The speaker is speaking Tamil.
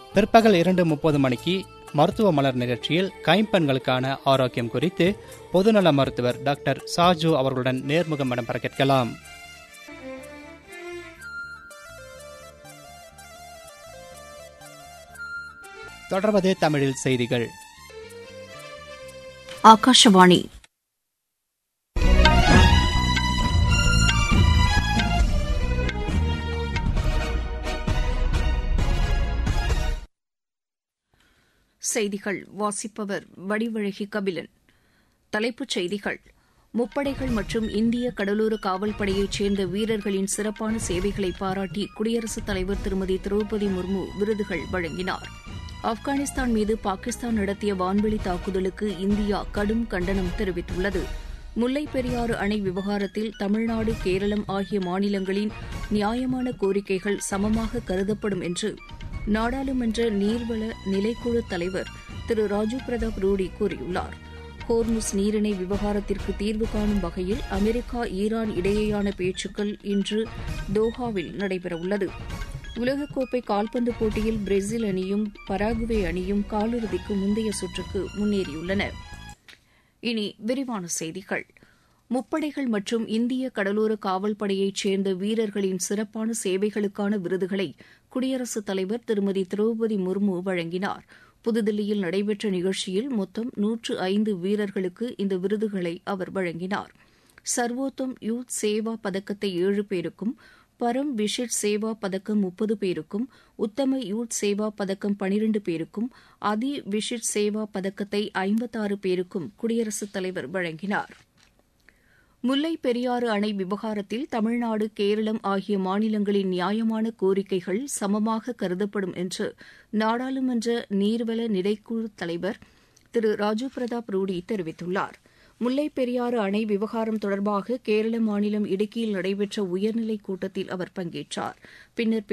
பிற்பகல் இரண்டு முப்பது மணிக்கு மருத்துவ மலர் நிகழ்ச்சியில் கைம்பெண்களுக்கான ஆரோக்கியம் குறித்து பொதுநல மருத்துவர் டாக்டர் சாஜு அவர்களுடன் நேர்முகம் இடம்பெற கேட்கலாம் தொடர்வது தமிழில் செய்திகள் ஆகாஷவாணி செய்திகள் வாசிப்பவர் வடிவழகி கபிலன் தலைப்புச் செய்திகள் முப்படைகள் மற்றும் இந்திய கடலோர காவல்படையைச் சேர்ந்த வீரர்களின் சிறப்பான சேவைகளை பாராட்டி குடியரசுத் தலைவர் திருமதி திரௌபதி முர்மு விருதுகள் வழங்கினார் ஆப்கானிஸ்தான் மீது பாகிஸ்தான் நடத்திய வான்வெளி தாக்குதலுக்கு இந்தியா கடும் கண்டனம் தெரிவித்துள்ளது முல்லைப் பெரியாறு அணை விவகாரத்தில் தமிழ்நாடு கேரளம் ஆகிய மாநிலங்களின் நியாயமான கோரிக்கைகள் சமமாக கருதப்படும் என்று நாடாளுமன்ற நீர்வள நிலைக்குழு தலைவர் திரு ராஜீவ் பிரதாப் ரூடி கூறியுள்ளார் ஹோர்முஸ் நீரிணை விவகாரத்திற்கு தீர்வு காணும் வகையில் அமெரிக்கா ஈரான் இடையேயான பேச்சுக்கள் இன்று தோஹாவில் நடைபெறவுள்ளது உலகக்கோப்பை கால்பந்து போட்டியில் பிரேசில் அணியும் பராகுவே அணியும் காலிறுதிக்கு முந்தைய சுற்றுக்கு முன்னேறியுள்ளன இனி விரிவான செய்திகள் முப்படைகள் மற்றும் இந்திய கடலோர காவல்படையைச் சேர்ந்த வீரர்களின் சிறப்பான சேவைகளுக்கான விருதுகளை குடியரசுத் தலைவர் திருமதி திரௌபதி முர்மு வழங்கினார் புதுதில்லியில் நடைபெற்ற நிகழ்ச்சியில் மொத்தம் நூற்று ஐந்து வீரர்களுக்கு இந்த விருதுகளை அவர் வழங்கினார் சர்வோத்தம் யூத் சேவா பதக்கத்தை ஏழு பேருக்கும் பரம் விஷிட் சேவா பதக்கம் முப்பது பேருக்கும் உத்தம யூத் சேவா பதக்கம் பனிரண்டு பேருக்கும் அதி விஷிட் சேவா பதக்கத்தை ஐம்பத்தாறு பேருக்கும் குடியரசுத் தலைவர் வழங்கினார் முல்லை பெரியாறு அணை விவகாரத்தில் தமிழ்நாடு கேரளம் ஆகிய மாநிலங்களின் நியாயமான கோரிக்கைகள் சமமாக கருதப்படும் என்று நாடாளுமன்ற நீர்வள நிலைக்குழு தலைவர் திரு ராஜீவ் பிரதாப் ரூடி தெரிவித்துள்ளார் முல்லை பெரியாறு அணை விவகாரம் தொடர்பாக கேரள மாநிலம் இடுக்கியில் நடைபெற்ற உயர்நிலைக் கூட்டத்தில் அவர் பங்கேற்றார் பின்னர்